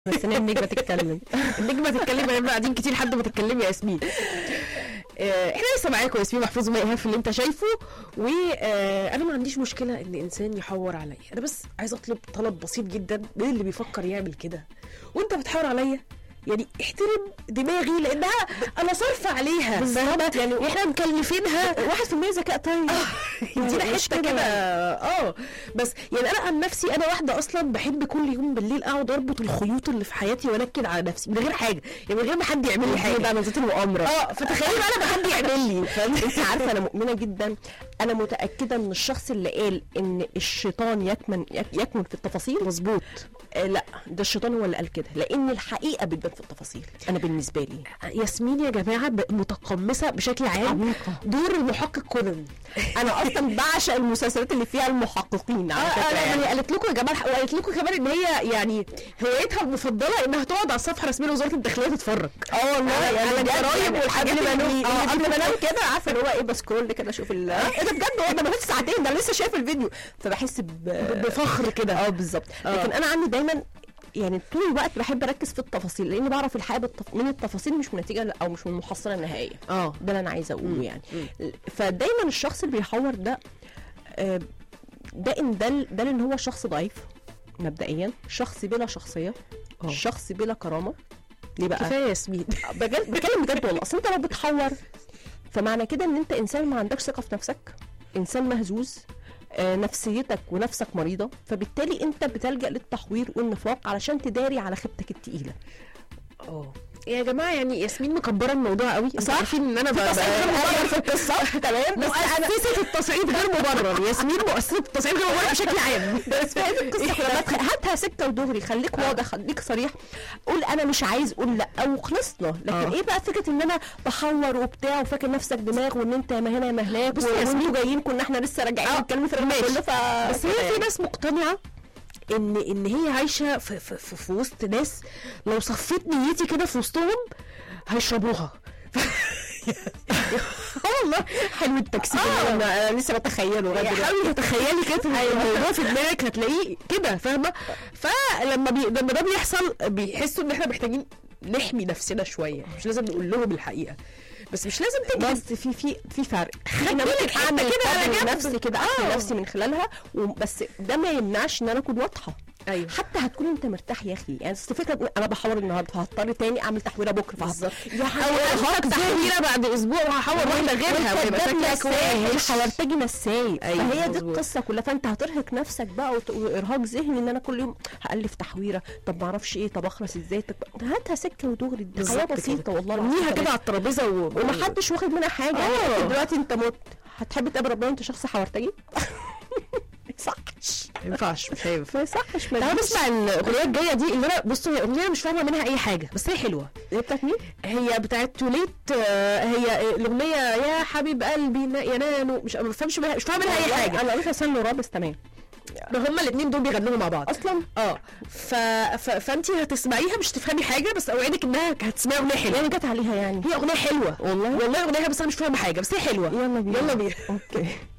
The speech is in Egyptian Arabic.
بس انا النجمه تتكلم النجمه تتكلم احنا قاعدين كتير لحد ما تتكلمي يا ياسمين آه، احنا لسه معاكم ياسمين محفوظ ومي ايهاب في اللي انت شايفه وانا ما عنديش مشكله ان انسان يحور عليا انا بس عايزه اطلب طلب بسيط جدا من اللي بيفكر يعمل كده وانت بتحور عليا يعني احترم دماغي لانها انا صارفه عليها بالظبط، يعني يعني احنا مكلفينها واحد في المية ذكاء طيب يدينا مش حته كده. كده اه بس يعني انا عن نفسي انا واحده اصلا بحب كل يوم بالليل اقعد اربط الخيوط اللي في حياتي وانكد على نفسي من غير حاجه يعني من غير ما حد يعمل لي حاجه بقى من ذات المؤامره اه فتخيلي بقى لما حد يعمل لي انت عارفه انا مؤمنه جدا انا متاكده ان الشخص اللي قال ان الشيطان يكمن يك- يكمن في التفاصيل مظبوط آه لا ده الشيطان هو اللي قال كده لان الحقيقه بتبان في التفاصيل انا بالنسبه لي ياسمين يا جماعه ب- متقمصه بشكل عام عميقة. دور المحقق كونان انا اصلا بعشق المسلسلات اللي فيها المحققين اه على فكره اه لا، ما هي يعني. قالت لكم يا جماعه وقالت لكم كمان ان هي يعني هوايتها المفضله انها تقعد على الصفحه الرسميه لوزاره الداخليه تتفرج اه والله على- يعني على بجد الجرايم يعني والحاجات قبل ما اللي- انام اه اللي قبل ما بتبقى- انام كده عارفه اللي هو ايه بسكرول كده اشوف ال ايه ده بجد هو ده ما فاتش ساعتين ده أنا لسه شايف الفيديو فبحس ب... بفخر كده اه بالظبط آه. لكن انا عندي دايما يعني طول الوقت بحب اركز في التفاصيل لاني بعرف الحياه بالتف... من التفاصيل مش من النتيجه او مش من المحصله النهائيه اه ده اللي انا عايزه اقوله مم. يعني فدايما الشخص اللي بيحور ده آه، ده ان دل دل ان هو شخص ضعيف مبدئيا شخص بلا شخصيه آه. شخص بلا كرامه ليه بقى كفايه ياسمين بجد بتكلم بجد والله اصل انت لو بتحور فمعنى كده ان انت انسان ما عندكش ثقه في نفسك انسان مهزوز آه، نفسيتك ونفسك مريضه فبالتالي انت بتلجا للتحوير والنفاق علشان تداري على خيبتك التقيله اه يا جماعه يعني ياسمين مكبره الموضوع قوي انتوا صح؟ عارفين ان انا بقى تصعيد غير مبرر في القصه تمام بس انا مؤسسه التصعيد غير مبرر ياسمين مؤسسه التصعيد غير مبرر بشكل عام بس في هذه القصه كلها ما تخ- هاتها سكه ودغري خليك واضح خليك صريح قول انا مش عايز قول لا وخلصنا لكن آه. ايه بقى فكره ان انا بحور وبتاع وفاكر نفسك دماغ وان انت ما هنا يا ما هناك بصي يا وانتوا جايين كنا احنا لسه راجعين آه، نتكلم في الرمى ماشي. كله ف بس هي في ناس مقتنعه ان ان هي عايشه في, في, في, في وسط ناس لو صفيت نيتي كده في وسطهم هيشربوها والله حلو التجسيد آه. اللي انا أنا لسه بتخيله لغايه يعني دلوقتي حاولي تتخيلي كده الموضوع في دماغك هتلاقيه كده فاهمه فلما بي... لما ده بيحصل بيحسوا ان احنا محتاجين نحمي نفسنا شويه مش لازم نقول لهم الحقيقه بس مش لازم تجهز بس في في في فرق خدت انا بالك ممكن حتة اعمل كده على كده جنب. نفسي كده احمي آه. نفسي من خلالها وبس ده ما يمنعش ان انا اكون واضحه ايوه حتى هتكون انت مرتاح يا اخي يعني أصل فكره انا بحور النهارده فهضطر تاني اعمل تحويره بكره فهضطر يا او ارهاق تحويره بعد اسبوع وهحول واحده غيرها ويبقى شكلك نساي وحش حورتجي نساي أيوة، فهي دي مظبوط. القصه كلها فانت هترهق نفسك بقى وت- وارهاق ذهني ان انا كل يوم هالف تحويره طب ما اعرفش ايه طب اخلص ازاي طب هاتها سكه ودغري دي حياه بالظبط بسيطه كده. والله ارميها العظيم كده على الترابيزه و... ومحدش واخد منها حاجه آه. يعني دلوقتي انت مت هتحب تقابل ربنا وانت شخص حورتجي ما يصحش ما ينفعش مش هينفع ما يصحش ما تعالى تجيش. نسمع الاغنيه الجايه دي اللي انا بصوا هي اغنيه مش فاهمه منها اي حاجه بس هي حلوه هي بتاعت مين؟ هي بتاعت توليت آه، هي الاغنيه يا حبيب قلبي نا- يا نانو مش ما بفهمش منها مش فاهمه منها اي حاجه انا قريت عشان نورا بس تمام هما الاثنين دول بيغنوا مع بعض اصلا اه ف... ف... فانت هتسمعيها مش تفهمي حاجه بس اوعدك انها هتسمعي اغنيه حلوه يعني جت عليها يعني هي اغنيه حلوه والله والله اغنيه بس انا مش فاهمه حاجه بس هي حلوه يلا بينا يلا بينا اوكي